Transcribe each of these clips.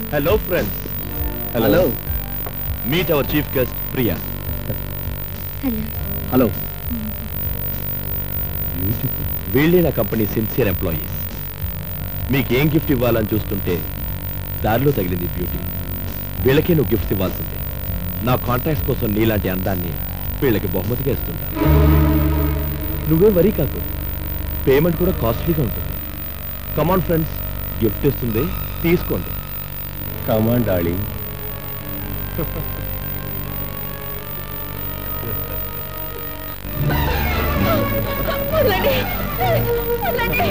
Hello friends hello meet our chief guest Priya hello hello వీళ్ళే నా company sincere employees మీకు ఏం గిఫ్ట్ ఇవ్వాలని చూస్తుంటే దారిలో తగిలింది బ్యూటీ వీళ్ళకే నువ్వు గిఫ్ట్స్ ఇవ్వాల్సిందే నా కాంట్రాక్ట్స్ కోసం నీలాంటి అందాన్ని వీళ్ళకి బహుమతిగా ఇస్తుంటాను నువ్వే వరీ కాకు పేమెంట్ కూడా కాస్ట్లీగా ఉంటుంది కమాన్ ఫ్రెండ్స్ గిఫ్ట్ ఇస్తుంది తీసుకోండి కమాన్ డార్లింగ్ వదలండి వదలండి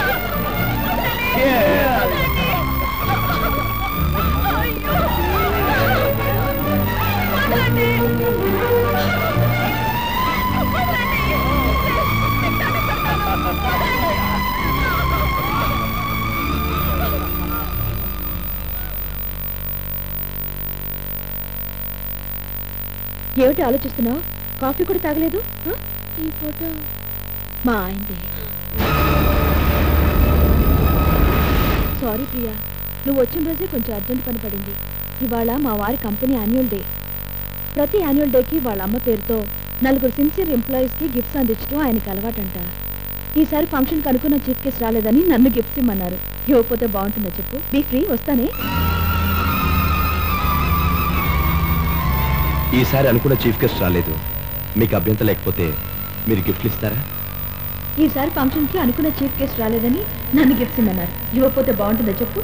ఏమిటి ఆలోచిస్తున్నావు కాఫీ కూడా తాగలేదు ఆ? ఈ ఫోటో మా ఆయనది సారీ ప్రియా నువ్వు వచ్చిన రోజే కొంచెం అర్జెంట్ పని పడింది ఇవాళ మా వారి కంపెనీ యాన్యువల్ డే ప్రతి యాన్యువల్ డేకి వాళ్ళ అమ్మ పేరుతో నలుగురు సిన్సియర్ ఎంప్లాయీస్కి గిఫ్ట్స్ అందించడం ఆయనకి అలవాటంట ఈసారి ఫంక్షన్ కనుక్కున్న చీఫ్ గెస్ట్ రాలేదని నన్ను గిఫ్ట్స్ ఇమ్మన్నారు ఇవ్వకపోతే బాగుంటుందా చెప్పు బీ ఫ్రీ వస్తానే ఈసారి అనుకున్న చీఫ్ గెస్ట్ రాలేదు మీకు అభ్యంతరం లేకపోతే మీరు గిఫ్ట్లు ఇస్తారా ఈసారి ఫంక్షన్కి అనుకున్న చీఫ్ గెస్ట్ రాలేదని నన్ను గిఫ్ట్స్ ఇమ్మన్నారు ఇవ్వకపోతే బాగుంటుందా చెప్పు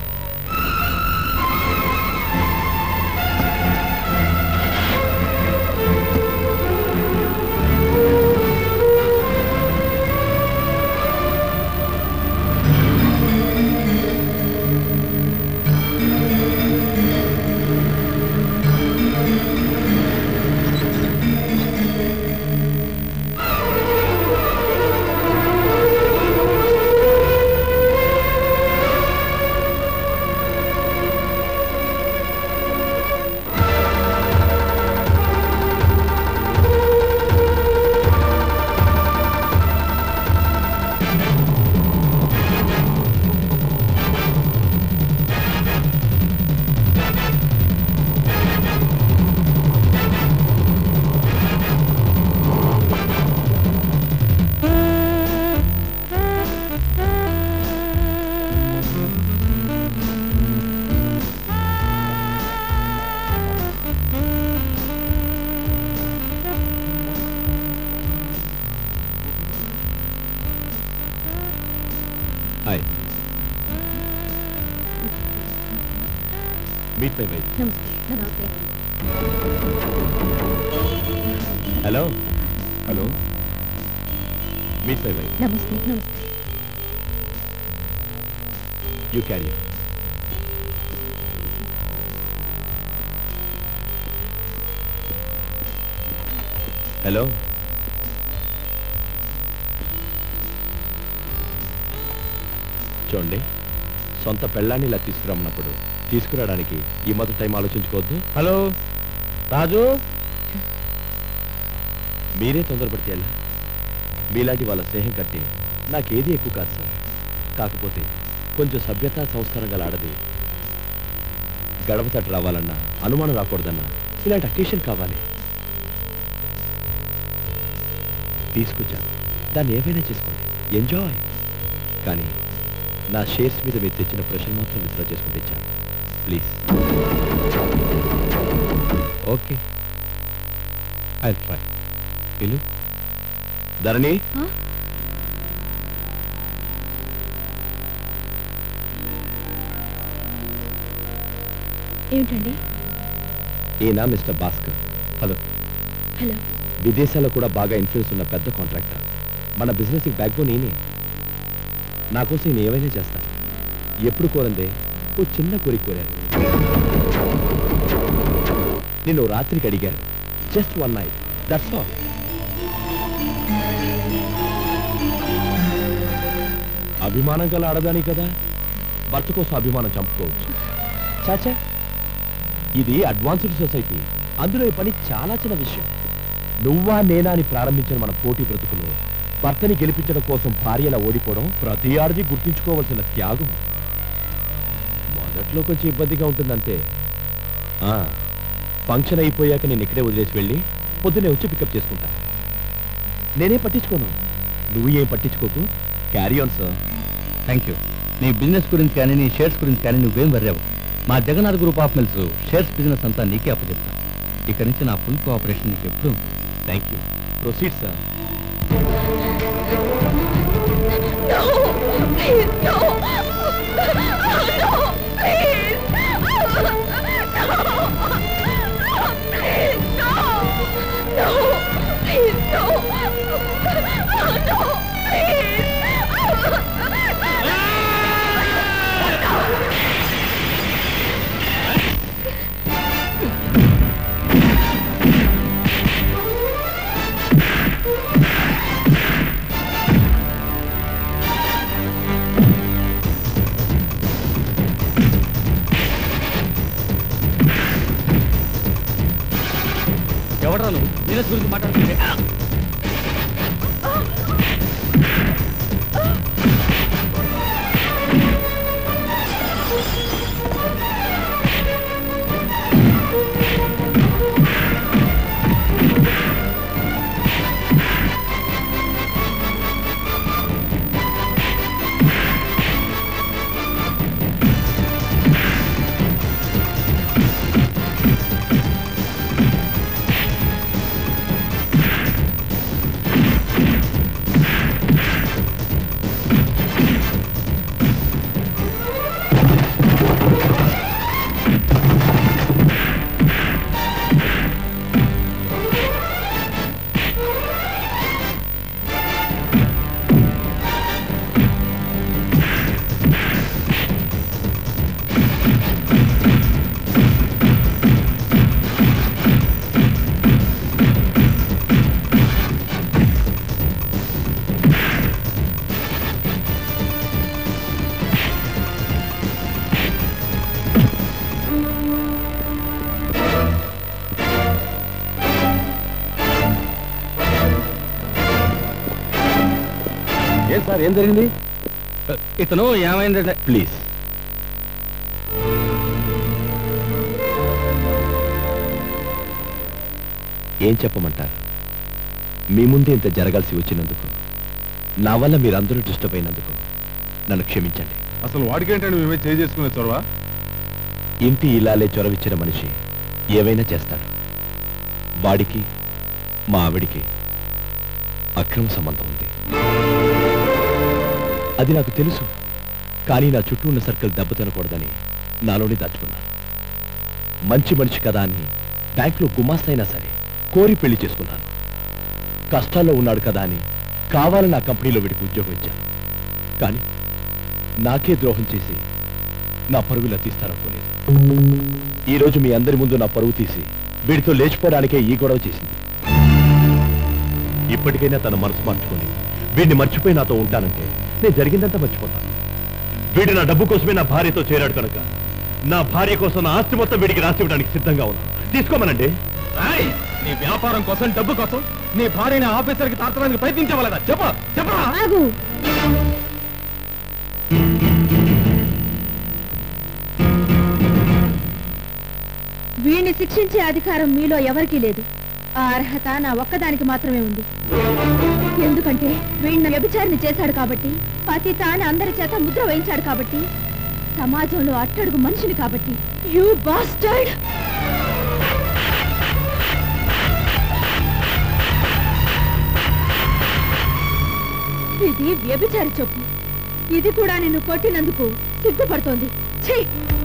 hi meet my wife namaste namaste hello hello meet my wife namaste namaste you carry hello చూడండి సొంత పెళ్ళాన్ని ఇలా తీసుకురమ్మన్నప్పుడు తీసుకురావడానికి ఈ మొదటి టైం ఆలోచించుకోవద్దు హలో రాజు మీరే తొందరపడితే ఎలా మీలాంటి వాళ్ళ స్నేహం కట్టి నాకేది ఎక్కువ కాదు సార్ కాకపోతే కొంచెం సభ్యత సంస్కారం గల ఆడది గడప తట్టు రావాలన్నా అనుమానం రాకూడదన్నా ఇలాంటి అకేషన్ కావాలి తీసుకొచ్చాను దాన్ని ఏమైనా చేసుకోండి ఎంజాయ్ కానీ నా షేర్స్ మీద మీరు తెచ్చిన ప్రశ్న మాత్రం విత్డ్రా చేసుకుంటే ఇచ్చాను ప్లీజ్ ఓకే ఐ ట్రై ఇల్లు ధరణి ఆ? ఏమిటండి ఈయన మిస్టర్ భాస్కర్ హలో హలో విదేశాల్లో కూడా బాగా ఇన్ఫ్లుయెన్స్ ఉన్న పెద్ద కాంట్రాక్టర్ మన బిజినెస్ బ్యాక్ బోన్ ఈయనే నా కోసం ఈయన ఏమైనా చేస్తాను ఎప్పుడు కోరందే ఓ చిన్న కోరిక కోరారు నిన్ను రాత్రికి అడిగారు just one night that's all అభిమానం గల ఆడదాని కదా భర్త కోసం అభిమానం చంపుకోవచ్చు చాచా ఇది అడ్వాన్స్డ్ సొసైటీ అందులో ఈ పని చాలా చిన్న విషయం నువ్వా నేనా అని ప్రారంభించిన మన పోటీ బ్రతుకులో భర్తని గెలిపించడం కోసం భార్యలా ఓడిపోవడం ప్రతి ఆడది గుర్తుంచుకోవలసిన త్యాగం మన మొదట్లో కొంచెం ఇబ్బందిగా ఉంటుందంతే ఆ, ఫంక్షన్ అయిపోయాక నేను ఇక్కడే వదిలేసి వెళ్ళి పొద్దునే వచ్చి పికప్ చేసుకుంటా నేనే పట్టించుకోను నువ్వు ఏం పట్టించుకోకు carry on sir thank you నీ బిజినెస్ గురించి కానీ నీ షేర్స్ గురించి కానీ నువ్వేం వర్రావు మా Jagannath group of mills shares business అంతా నీకే అప్పచెప్తా ఇక్కడి నుంచి నా ఫుల్ కోఆపరేషన్ నీకు ఎప్పుడు ఉంటుంది thank you proceed sir No! Please, no! No! Please! No! Please, no! No! Please, no! No! ఎవడరా నువ్వు బిజినెస్ గురించి మాట్లాడుతుంటే ఏం సార్ ఏం జరిగింది ఇతను ఏమైందంటే ప్లీజ్ ఏం చెప్పమంటారు మీ ముందే ఇంత జరగాల్సి వచ్చినందుకు నా వల్ల మీరందరూ డిస్టర్బ్ అయినందుకు నన్ను క్షమించండి అసలు వాడికేంటండి మేమే చేంజ్ చేసుకునే చొరవ ఇంటి ఇలాలే చొరవిచ్చిన మనిషి ఏవైనా చేస్తాడు వాడికి మా ఆవిడికి అక్రమ సంబంధం ఉంది అది నాకు తెలుసు కానీ నా చుట్టూ ఉన్న సర్కిల్ దెబ్బతినకూడదని నాలోనే దాచుకున్నాను మంచి మనిషి కదా అని బ్యాంకులో గుమాస్తైనా సరే కోరి పెళ్లి చేసుకున్నాను కష్టాల్లో ఉన్నాడు కదా అని కావాలని నా కంపెనీలో వీడికి ఉద్యోగం ఇచ్చాను కానీ నాకే ద్రోహం చేసి నా పరుగులా తీస్తారనుకోలేదు ఈ రోజు మీ అందరి ముందు నా పరువు తీసి వీడితో లేచిపోవడానికే ఈ గొడవ చేసింది ఇప్పటికైనా తన మనసు మార్చుకొని వీడిని మర్చిపోయి నాతో ఉంటానంటే నేను జరిగిందంతా మర్చిపోతాను వీడు నా డబ్బు కోసమే నా భార్యతో చేరాడు కనుక నా భార్య కోసం నా ఆస్తి మొత్తం వీడికి రాసి ఇవ్వడానికి సిద్ధంగా ఉన్నాను తీసుకోమనండి నీ వ్యాపారం కోసం డబ్బు కోసం నీ భార్యని ఆఫీసర్కి తార్చడానికి ప్రయత్నించవలదా చెప్ప చెప్పరా ఆగు వీణ్ణి శిక్షించే అధికారం మీలో ఎవరికీ లేదు ఆ అర్హత నా ఒక్కదానికి మాత్రమే ఉంది ఎందుకంటే వీణ్ణి వ్యభిచారిని చేశాడు కాబట్టి పతి తాను అందరి చేత ముద్ర వేయించాడు కాబట్టి సమాజంలో అట్టడుగు మనిషిని కాబట్టి యూ బాస్టర్డ్ ఇది వ్యభిచారి చెప్పు ఇది కూడా నిన్ను కొట్టినందుకు సిగ్గుపడుతోంది ఛీ!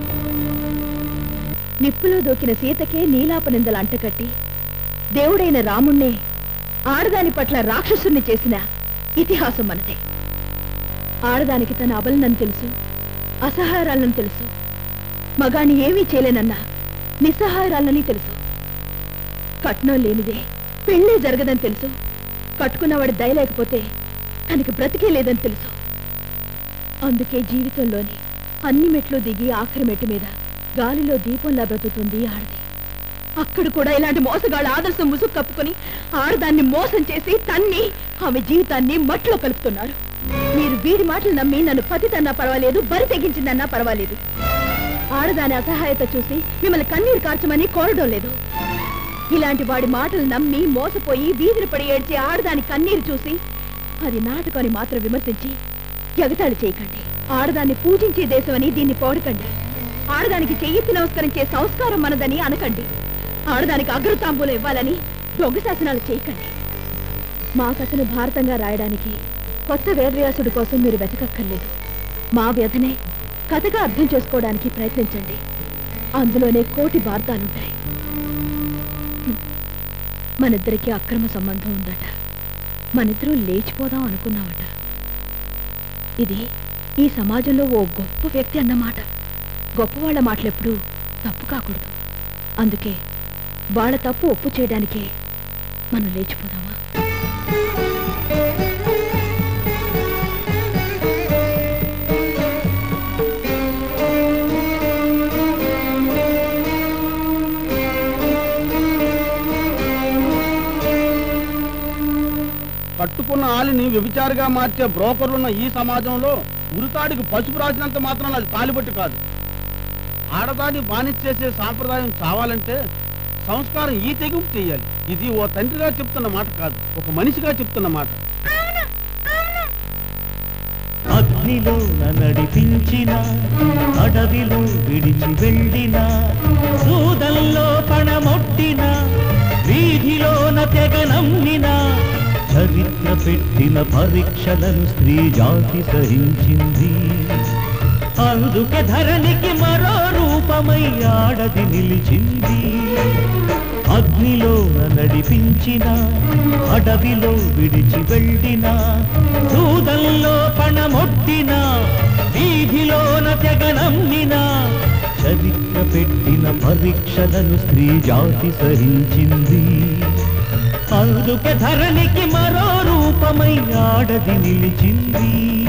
నిప్పులో దూకిన సీతకే నీలాపనిందలు అంటకట్టి దేవుడైన రాముణ్ణే ఆడదాని పట్ల రాక్షసుణ్ణి చేసిన ఇతిహాసం మనదే ఆడదానికి తన అబలనని తెలుసు అసహారాలని తెలుసు మగాని ఏమీ చేయలేనన్నా నిస్సహారాలని తెలుసు కట్నం లేనిదే పెళ్ళే జరగదని తెలుసు కట్టుకున్నవాడి దయ లేకపోతే తనకి బ్రతికే లేదని తెలుసు అందుకే జీవితంలోని అన్ని మెట్లు దిగి ఆఖరి మెట్టు మీద గాలిలో దీపంలా బ్రతుకుతుంది ఆడది అక్కడ కూడా ఇలాంటి మోసగాళ్ళ ఆదర్శం ముసుగు కప్పుకొని ఆడదాన్ని మోసం చేసి తన్ని ఆమె జీవితాన్ని మట్లో కలుపుతున్నారు మీరు వీడి మాటలు నమ్మి నన్ను పతితన్నా పర్వాలేదు బరి తెగించిందన్నా పర్వాలేదు ఆడదాని అసహాయత చూసి మిమ్మల్ని కన్నీరు కార్చమని కోరడం లేదు ఇలాంటి వాడి మాటలు నమ్మి మోసపోయి వీధిన పడి ఏడ్చే ఆడదాని కన్నీరు చూసి అది నాటకని మాత్రం విమర్శించి ఎగతాళి చేయకండి ఆడదాన్ని పూజించే దేశమని దీన్ని పోడకండి ఆడదానికి చెయ్యెత్తి నమస్కరించే సంస్కారం మనదని అనకండి ఆడదానికి అగ్రతాంబూలు ఇవ్వాలని దొంగ శాసనాలు చేయకండి మా కథను భారతంగా రాయడానికి కొత్త వేదవ్యాసుడి కోసం మీరు వెతకక్కర్లేదు మా వ్యధనే కథగా అర్థం చేసుకోవడానికి ప్రయత్నించండి అందులోనే కోటి వార్తాలుంటాయి హ్మ్. మనిద్దరికీ అక్రమ సంబంధం ఉందట మనిద్దరం లేచిపోదాం అనుకున్నామట ఇది ఈ సమాజంలో ఓ గొప్ప వ్యక్తి అన్నమాట గొప్పవాళ్ల మాటలెప్పుడు తప్పు కాకూడదు అందుకే వాళ్ళ తప్పు ఒప్పు చేయడానికే మనం లేచిపోదామా కట్టుకున్న ఆలిని వ్యభిచారిగా మార్చే బ్రోకర్లున్న ఈ సమాజంలో ఉరితాడికి పసుపు రాసినంత మాత్రం అది తాలిబట్టి కాదు ఆడదాన్ని బానిస చేసే సాంప్రదాయం చావాలంటే సంస్కారం ఈ తెగింపు చేయాలి ఇది ఓ తండ్రిగా చెప్తున్న మాట కాదు ఒక మనిషిగా చెప్తున్న మాట అగ్నిలో నడిపించిన అడవిలో విడిచి వెళ్ళిన సూదల్లో పణమొట్టిన వీధిలోన తెగ నమ్మిన చరిత్ర పెట్టిన పరీక్షలను స్త్రీ జాతి సహించింది అందుకే ధరణికి మరో రూపమై ఆడది నిలిచింది అగ్నిలో నడిపించిన అడవిలో విడిచి వెళ్ళిన దూదల్లో పణమొట్టిన వీధిలోన తెగ నమ్మిన చరిత్ర పెట్టిన పరీక్షలను స్త్రీ జాతి సహించింది అందుకే ధరణికి మరో రూపమై ఆడది నిలిచింది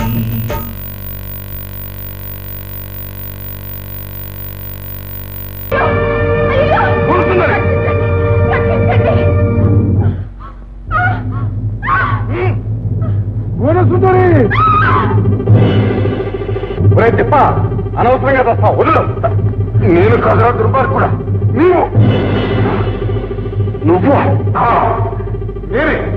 తిప్ప అనవసరంగా తెస్తా వదలు నేను కదరా దుర్మార్గుడా నీవు నువ్వు నేనే